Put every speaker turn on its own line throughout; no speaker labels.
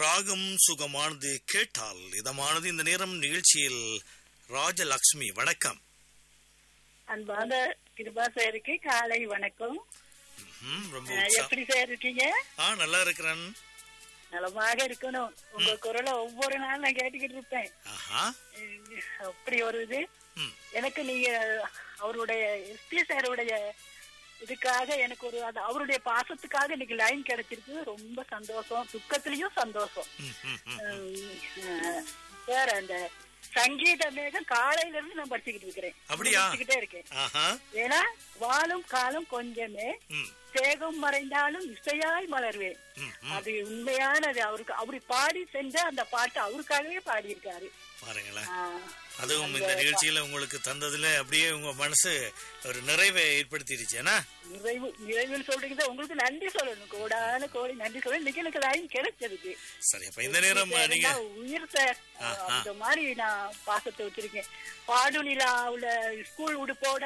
ராகம் சுகமானது கேட்டால் இதமானது இந்த நேரம் நிகழ்ச்சியில் ராஜலக்ஷ்மி வணக்கம்
அன்பான கிருபா சாருக்கு காலை வணக்கம்
ம்ஹும், ரொம்ப
அஹ்,
உற்சா-
எப்படி சார் இருக்கீங்க
ஆ நல்லா இருக்கிறேன்
நலமாக இருக்கணும் உங்க குரலை ஒவ்வொரு நாள் நான் கேட்டுக்கிட்டு இருப்பேன்
ஆஹா
அஹ், அப்படி ஒரு இது
ம்.
எனக்கு நீங்க அவருடைய எஸ்பி சாருடைய இதுக்காக எனக்கு ஒரு அது அவருடைய பாசத்துக்காக இன்னைக்கு லைன் கிடைச்சிருக்கு ரொம்ப சந்தோஷம் துக்கத்திலயும் சந்தோஷம்
ம், ம், ம்.
அஹ், சார் அந்த சங்கீத மேகம் காலையில இருந்து நான் படிச்சுக்கிட்டு இருக்கிறேன்
அப்படியா?
படிச்சுக்கிட்டே இருக்கேன்
ஆஹா
ஏன்னா வாழும் காலம் கொஞ்சமே
ம்,
தேகம் மறைந்தாலும் இசையாய் மலர்வேன்
ம், ம்.
அது உண்மையானது அவருக்கு அவரு பாடி செஞ்ச அந்த பாட்டு அவருக்காகவே பாடியிருக்காரு
பாருங்களேன்
ஆஹ்,
அதுவும் இந்த நிகழ்ச்சியில உங்களுக்கு தந்ததுல அப்படியே உங்க மனசு ஒரு நிறைவை ஏற்படுத்திடுச்சு என்ன
நிறைவு நிறைவுன்னு சொல்றீங்க உங்களுக்கு நன்றி சொல்லணும் கோடான கோடி நன்றி சொல்லணும் இன்னைக்கு எனக்கு லைன் கிடைச்சதுக்கு
சரி அப்ப இந்த நேரம் நீங்க
நான் உயிர் சார்
ஆஹா.
அந்த மாதிரி நான் பாசத்தை வச்சிருக்கேன் பாடுநிலாவுல ஸ்கூல் உடுப்போட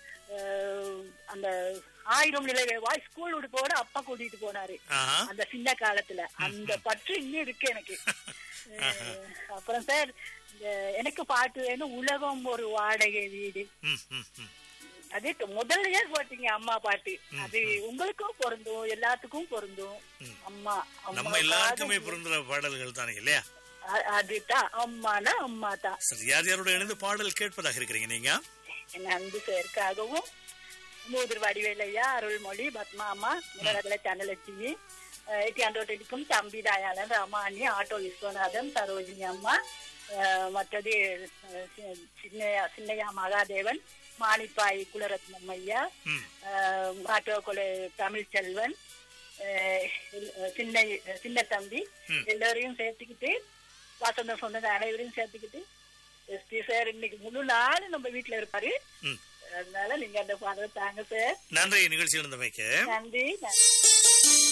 அஹ், அந்த ஆயிரம் நிலை வாய் ஸ்கூல் உடுப்போட அப்பா கூட்டிட்டு போனாரு
ஆஹா
அந்த சின்ன காலத்துல அந்த பற்று இன்னும் இருக்கு எனக்கு அஹ், அப்புறம் சார் இந்த எனக்கு பாட்டு வேணும் உலகம் ஒரு வாடகை வீடு
ம், ம், ம்.
அது முதல்லயே போட்டீங்க அம்மா பாட்டு அது உங்களுக்கும் பொருந்தும் எல்லாத்துக்கும் பொருந்தும்
ம்.
அம்மா
நம்ம
அம்மா
எல்லாருக்குமே பிறந்த பாடல்கள் தானே இல்லையா
அ- அதுதான் அம்மானா அம்மா தான்
சரி யார் யாரோட இணைந்து பாடல் கேட்பதாக இருக்கிறீங்க நீங்க
என் அன்பு சேர்க்காகவும் மூதிர் வடிவேலையா அருள்மொழி பத்மா அம்மா நிலநகல தனலட்சுமி எட்டியாண்டோட்டிக்கும் தம்பி தயாளன் ரமாணி ஆட்டோ விஸ்வநாதன் சரோஜினி அம்மா அஹ், மற்றது அஹ், சி- சின்னையா சின்னையா மகாதேவன் மாணிப்பாய் குலரத்னம் ஐயா
ம்
அஹ், ஆட்டோ கொலை தமிழ்ச்செல்வன் அஹ், சின்ன சின்ன தம்பி
ம்.
எல்லாரையும் சேர்த்துக்கிட்டு வாசந்த சொந்த அனைவரையும் சேர்த்துக்கிட்டு எஸ்பி சார் இன்னைக்கு முழு நாள் நம்ம வீட்டுல இருப்பாரு
ம்
அதனால நீங்க அந்த பாடல் தாங்க சார்
நன்றி நிகழ்ச்சி இருந்தமைக்கு
நன்றி நன்றி